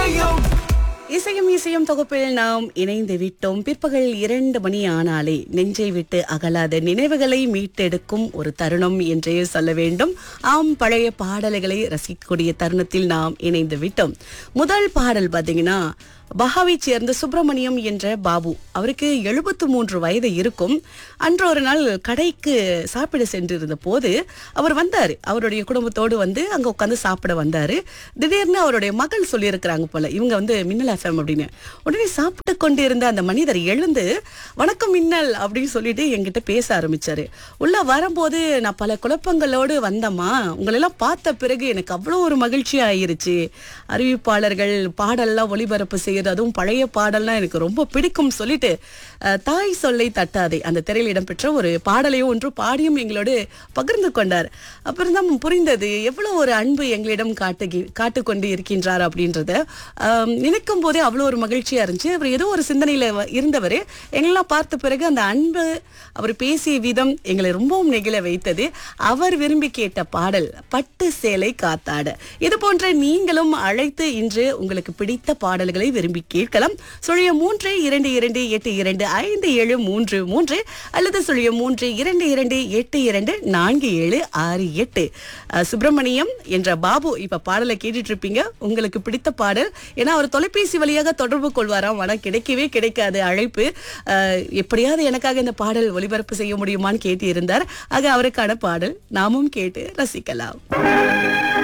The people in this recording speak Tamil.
இசையும் இசையும் இசையும் தொகுப்பில் நாம் இணைந்து விட்டோம் பிற்பகல் இரண்டு மணி ஆனாலே நெஞ்சை விட்டு அகலாத நினைவுகளை மீட்டெடுக்கும் ஒரு தருணம் என்றே சொல்ல வேண்டும் ஆம் பழைய பாடல்களை ரசிக்கக்கூடிய தருணத்தில் நாம் இணைந்து விட்டோம் முதல் பாடல் பாத்தீங்கன்னா பஹாவை சேர்ந்த சுப்பிரமணியம் என்ற பாபு அவருக்கு எழுபத்து மூன்று வயது இருக்கும் அன்று ஒரு நாள் கடைக்கு சாப்பிட சென்றிருந்த போது அவர் வந்தாரு அவருடைய குடும்பத்தோடு வந்து அங்க உட்காந்து சாப்பிட வந்தாரு திடீர்னு அவருடைய மகள் சொல்லியிருக்கிறாங்க போல இவங்க வந்து மின்னல் எஃப்எம் அப்படின்னு உடனே சாப்பிட்டு கொண்டு இருந்த அந்த மனிதர் எழுந்து வணக்கம் மின்னல் அப்படின்னு சொல்லிட்டு என்கிட்ட பேச ஆரம்பிச்சாரு உள்ள வரும்போது நான் பல குழப்பங்களோடு வந்தம்மா உங்களெல்லாம் பார்த்த பிறகு எனக்கு அவ்வளோ ஒரு மகிழ்ச்சி ஆயிருச்சு அறிவிப்பாளர்கள் பாடல்லாம் ஒளிபரப்பு செய்யறது அதுவும் பழைய பாடல்லாம் எனக்கு ரொம்ப பிடிக்கும் சொல்லிட்டு அஹ், தாய் சொல்லை தட்டாதே அந்த திரையில் இடம்பெற்ற ஒரு பாடலையும் ஒன்று பாடியும் எங்களோடு பகிர்ந்து கொண்டார் அப்புறம் தான் புரிந்தது எவ்வளவு ஒரு அன்பு எங்களிடம் காட்டு காட்டுக்கொண்டு இருக்கின்றார் அப்படின்றத ஆம், நினைக்கும் போதே அவ்வளோ ஒரு மகிழ்ச்சியா இருந்துச்சு அவர் ஏதோ ஒரு சிந்தனையில வ- இருந்தவர் எங்களெல்லாம் பார்த்த பிறகு அந்த அன்பு அவர் பேசிய விதம் எங்களை ரொம்பவும் நெகிழ வைத்தது அவர் விரும்பி கேட்ட பாடல் பட்டு சேலை காத்தாட இது போன்ற நீங்களும் அழைத்து இன்று உங்களுக்கு பிடித்த பாடல்களை விரும்பி கேட்கலாம் சுழிய மூன்று இரண்டு இரண்டு எட்டு இரண்டு ஐந்து ஏழு மூன்று மூன்று அல்லது சுழிய மூன்று இரண்டு இரண்டு எட்டு இரண்டு நான்கு ஏழு ஆறு எட்டு அஹ், சுப்பிரமணியம் என்ற பாபு இப்ப பாடலை கேட்டுட்டு இருப்பீங்க உங்களுக்கு பிடித்த பாடல் ஏன்னா அவர் தொலைபேசி வழியாக தொடர்பு கொள்வாராம் ஆனா கிடைக்கவே கிடைக்காது அழைப்பு அஹ், எப்படியாவது எனக்காக இந்த பாடல் ஒளிபரப்பு செய்ய முடியுமான்னு கேட்டு இருந்தார் ஆக அவருக்கான பாடல் நாமும் கேட்டு ரசிக்கலாம்